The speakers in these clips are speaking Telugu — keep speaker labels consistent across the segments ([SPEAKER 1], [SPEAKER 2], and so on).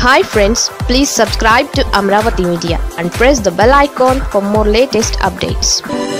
[SPEAKER 1] hi friends please subscribe to Amaravati media and press the bell icon for more latest updates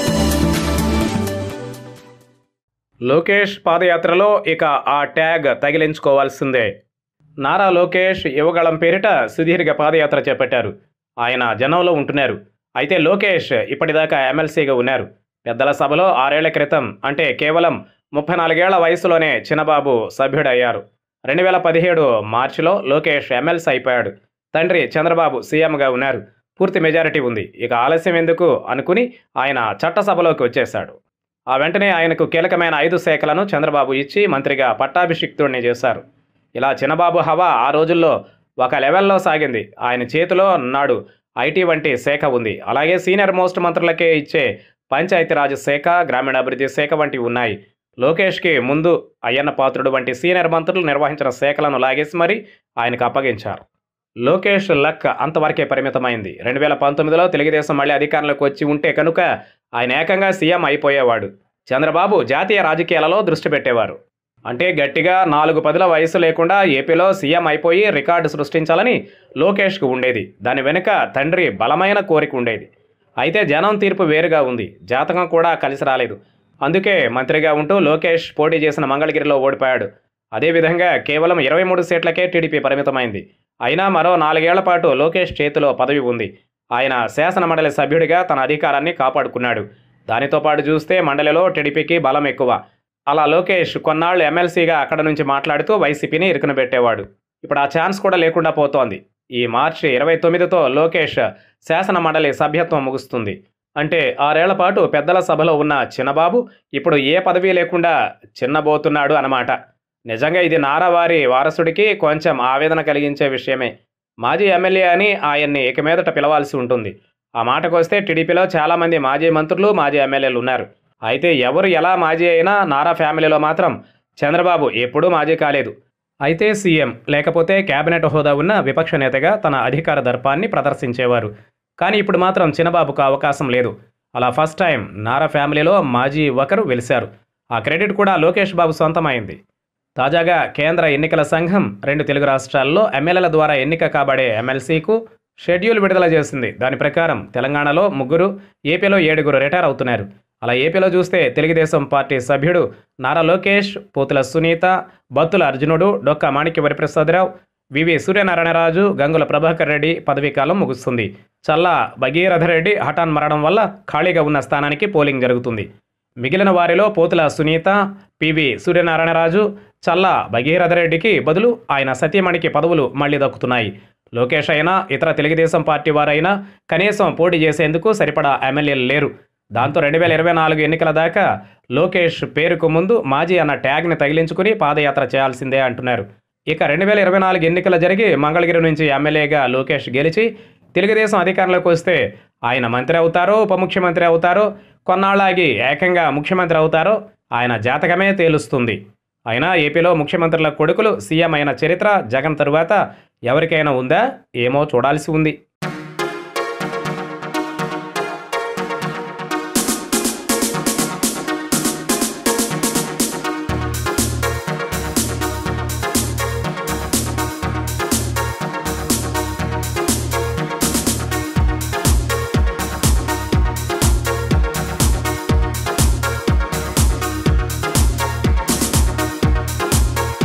[SPEAKER 2] Lokesh పాదయాత్రలో ఇక ఆ ట్యాగ్ తగిలించుకోవాల్సిందే నారా లోకేష్ యువగళం పేరిట సుదీర్ఘ పాదయాత్ర చేపట్టారు ఆయన జనంలో ఉంటున్నారు అయితే లోకేష్ ఇప్పటిదాకా ఎమ్మెల్సీగా ఉన్నారు పెద్దల సభలో ఆరేళ్ల క్రితం అంటే కేవలం ముప్పై నాలుగేళ్ల వయసులోనే చిన్నబాబు సభ్యుడయ్యారు రెండు వేల పదిహేడు మార్చిలో లోకేష్ ఎమ్మెల్సీ అయిపోయాడు తండ్రి చంద్రబాబు సీఎంగా ఉన్నారు పూర్తి మెజారిటీ ఉంది ఇక ఆలస్యం ఎందుకు అనుకుని ఆయన చట్టసభలోకి వచ్చేశాడు ఆ వెంటనే ఆయనకు కీలకమైన ఐదు శాఖలను చంద్రబాబు ఇచ్చి మంత్రిగా పట్టాభిషిక్తుడిని చేశారు ఇలా చిన్నబాబు హవా ఆ రోజుల్లో ఒక లెవెల్లో సాగింది ఆయన చేతిలో నాడు ఐటీ వంటి శాఖ ఉంది అలాగే సీనియర్ మోస్ట్ మంత్రులకే ఇచ్చే పంచాయతీరాజ్ శాఖ గ్రామీణాభివృద్ధి శాఖ వంటివి ఉన్నాయి లోకేష్కి ముందు అయ్యన్న పాత్రుడు వంటి సీనియర్ మంత్రులు నిర్వహించిన శాఖలను లాగేసి మరీ ఆయనకు అప్పగించారు లోకేష్ లక్ అంతవరకే పరిమితమైంది రెండు వేల పంతొమ్మిదిలో తెలుగుదేశం మళ్ళీ అధికారంలోకి వచ్చి ఉంటే కనుక ఆయన ఏకంగా సీఎం అయిపోయేవాడు చంద్రబాబు జాతీయ రాజకీయాలలో దృష్టి పెట్టేవారు అంటే గట్టిగా నాలుగు పదుల వయసు లేకుండా ఏపీలో సీఎం అయిపోయి రికార్డు సృష్టించాలని లోకేష్కు ఉండేది దాని వెనుక తండ్రి బలమైన కోరిక ఉండేది అయితే జనం తీర్పు వేరుగా ఉంది జాతకం కూడా కలిసి రాలేదు అందుకే మంత్రిగా ఉంటూ లోకేష్ పోటీ చేసిన మంగళగిరిలో ఓడిపోయాడు అదేవిధంగా కేవలం ఇరవై మూడు సీట్లకే టీడీపీ పరిమితమైంది అయినా మరో నాలుగేళ్ల పాటు లోకేష్ చేతిలో పదవి ఉంది ఆయన శాసన మండలి సభ్యుడిగా తన అధికారాన్ని కాపాడుకున్నాడు దానితో పాటు చూస్తే మండలిలో టీడీపీకి బలం ఎక్కువ అలా లోకేష్ కొన్నాళ్ళు ఎమ్మెల్సీగా అక్కడ నుంచి మాట్లాడుతూ వైసీపీని ఇరుకున పెట్టేవాడు ఇప్పుడు ఆ ఛాన్స్ కూడా లేకుండా పోతోంది ఈ మార్చి ఇరవై తొమ్మిదితో లోకేష్ శాసన మండలి సభ్యత్వం ముగుస్తుంది అంటే ఆరేళ్ల పాటు పెద్దల సభలో ఉన్న చిన్నబాబు ఇప్పుడు ఏ పదవి లేకుండా చిన్నబోతున్నాడు అన్నమాట నిజంగా ఇది నారావారి వారసుడికి కొంచెం ఆవేదన కలిగించే విషయమే మాజీ ఎమ్మెల్యే అని ఆయన్ని ఇక మీదట పిలవాల్సి ఉంటుంది ఆ మాటకొస్తే టీడీపీలో చాలామంది మాజీ మంత్రులు మాజీ ఎమ్మెల్యేలు ఉన్నారు అయితే ఎవరు ఎలా మాజీ అయినా నారా ఫ్యామిలీలో మాత్రం చంద్రబాబు ఎప్పుడూ మాజీ కాలేదు అయితే సీఎం లేకపోతే కేబినెట్ హోదా ఉన్న విపక్ష నేతగా తన అధికార దర్పాన్ని ప్రదర్శించేవారు కానీ ఇప్పుడు మాత్రం చిన్నబాబుకు అవకాశం లేదు అలా ఫస్ట్ టైం నారా ఫ్యామిలీలో మాజీ ఒకరు వెలిశారు ఆ క్రెడిట్ కూడా లోకేష్ బాబు సొంతమైంది తాజాగా కేంద్ర ఎన్నికల సంఘం రెండు తెలుగు రాష్ట్రాల్లో ఎమ్మెల్యేల ద్వారా ఎన్నిక కాబడే ఎమ్మెల్సీకు షెడ్యూల్ విడుదల చేసింది దాని ప్రకారం తెలంగాణలో ముగ్గురు ఏపీలో ఏడుగురు రిటైర్ అవుతున్నారు అలా ఏపీలో చూస్తే తెలుగుదేశం పార్టీ సభ్యుడు నారా లోకేష్ పోతుల సునీత బత్తుల అర్జునుడు డొక్క మాణిక్య వరిప్రసాదరావు వివి సూర్యనారాయణరాజు గంగుల ప్రభాకర్ రెడ్డి పదవీకాలం ముగుస్తుంది చల్లా భగీరథ రెడ్డి హఠాన్ మరణం వల్ల ఖాళీగా ఉన్న స్థానానికి పోలింగ్ జరుగుతుంది మిగిలిన వారిలో పోతుల సునీత పివి సూర్యనారాయణరాజు చల్లా భగీరథ రెడ్డికి బదులు ఆయన సతీమణికి పదవులు మళ్లీ దక్కుతున్నాయి లోకేష్ అయినా ఇతర తెలుగుదేశం పార్టీ వారైనా కనీసం పోటీ చేసేందుకు సరిపడా ఎమ్మెల్యేలు లేరు దాంతో రెండు వేల ఇరవై నాలుగు ఎన్నికల దాకా లోకేష్ పేరుకు ముందు మాజీ అన్న ట్యాగ్ని తగిలించుకుని పాదయాత్ర చేయాల్సిందే అంటున్నారు ఇక రెండు వేల ఇరవై నాలుగు ఎన్నికలు జరిగి మంగళగిరి నుంచి ఎమ్మెల్యేగా లోకేష్ గెలిచి తెలుగుదేశం అధికారంలోకి వస్తే ఆయన మంత్రి అవుతారో ఉప ముఖ్యమంత్రి అవుతారో కొన్నాళ్ళాగి ఏకంగా ముఖ్యమంత్రి అవుతారో ఆయన జాతకమే తేలుస్తుంది అయినా ఏపీలో ముఖ్యమంత్రుల కొడుకులు సీఎం అయిన చరిత్ర జగన్ తరువాత ఎవరికైనా ఉందా ఏమో చూడాల్సి ఉంది